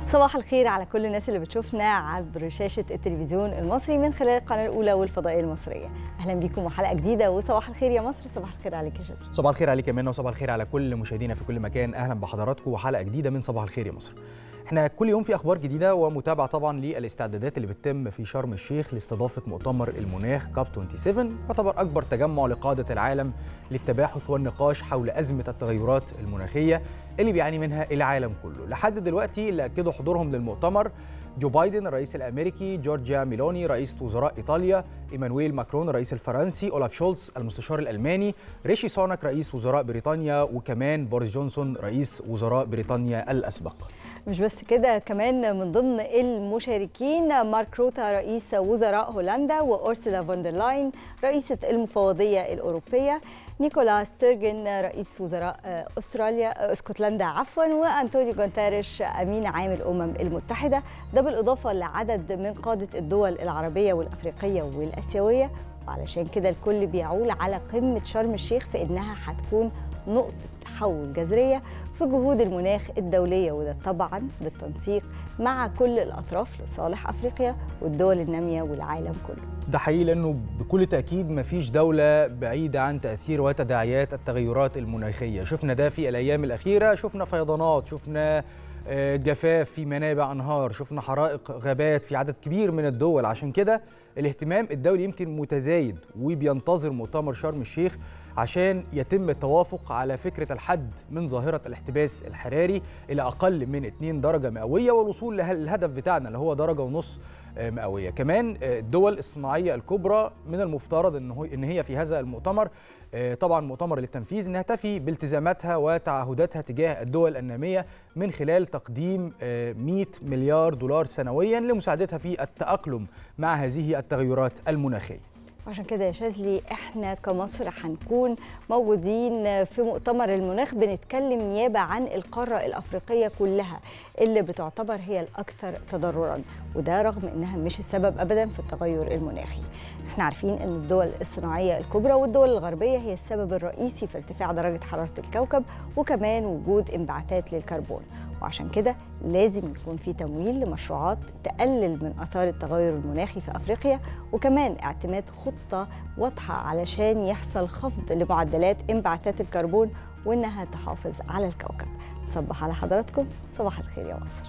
صباح الخير على كل الناس اللي بتشوفنا عبر شاشة التلفزيون المصري من خلال القناة الأولى والفضائية المصرية أهلا بيكم وحلقة جديدة وصباح الخير يا مصر صباح الخير عليك يا جزل صباح الخير عليك يا منى وصباح الخير على كل مشاهدينا في كل مكان اهلا بحضراتكم وحلقه جديده من صباح الخير يا مصر احنا كل يوم في اخبار جديده ومتابعه طبعا للاستعدادات اللي بتتم في شرم الشيخ لاستضافه مؤتمر المناخ كاب 27 يعتبر اكبر تجمع لقاده العالم للتباحث والنقاش حول ازمه التغيرات المناخيه اللي بيعاني منها العالم كله لحد دلوقتي اللي اكدوا حضورهم للمؤتمر جو بايدن الرئيس الامريكي جورجيا ميلوني رئيس وزراء ايطاليا ايمانويل ماكرون الرئيس الفرنسي اولاف شولز المستشار الالماني ريشي سوناك رئيس وزراء بريطانيا وكمان بوريس جونسون رئيس وزراء بريطانيا الاسبق مش بس كده كمان من ضمن المشاركين مارك روتا رئيس وزراء هولندا وأورسولا فوندر لاين رئيسة المفوضية الأوروبية نيكولا ستيرجن رئيس وزراء أستراليا اسكتلندا عفوا وأنطونيو جونتاريش أمين عام الأمم المتحدة ده بالإضافة لعدد من قادة الدول العربية والأفريقية والآسيوية وعلشان كده الكل بيعول على قمة شرم الشيخ في إنها هتكون نقطة تحول جذرية في جهود المناخ الدولية وده طبعا بالتنسيق مع كل الأطراف لصالح أفريقيا والدول النامية والعالم كله ده حقيقي لانه بكل تاكيد مفيش دوله بعيده عن تاثير وتداعيات التغيرات المناخيه شفنا ده في الايام الاخيره شفنا فيضانات شفنا جفاف في منابع انهار شفنا حرائق غابات في عدد كبير من الدول عشان كده الاهتمام الدولي يمكن متزايد وبينتظر مؤتمر شرم الشيخ عشان يتم التوافق على فكرة الحد من ظاهرة الاحتباس الحراري إلى أقل من 2 درجة مئوية والوصول للهدف بتاعنا اللي هو درجة ونص مئوية كمان الدول الصناعية الكبرى من المفترض إن هي في هذا المؤتمر طبعا مؤتمر للتنفيذ انها تفي بالتزاماتها وتعهداتها تجاه الدول الناميه من خلال تقديم 100 مليار دولار سنويا لمساعدتها في التاقلم مع هذه التغيرات المناخيه. وعشان كده يا شاذلي احنا كمصر هنكون موجودين في مؤتمر المناخ بنتكلم نيابه عن القاره الافريقيه كلها اللي بتعتبر هي الاكثر تضررا وده رغم انها مش السبب ابدا في التغير المناخي. احنا عارفين ان الدول الصناعيه الكبرى والدول الغربيه هي السبب الرئيسي في ارتفاع درجه حراره الكوكب وكمان وجود انبعاثات للكربون وعشان كده لازم يكون في تمويل لمشروعات تقلل من اثار التغير المناخي في افريقيا وكمان اعتماد خطه واضحه علشان يحصل خفض لمعدلات انبعاثات الكربون وانها تحافظ على الكوكب صبح على حضراتكم صباح الخير يا مصر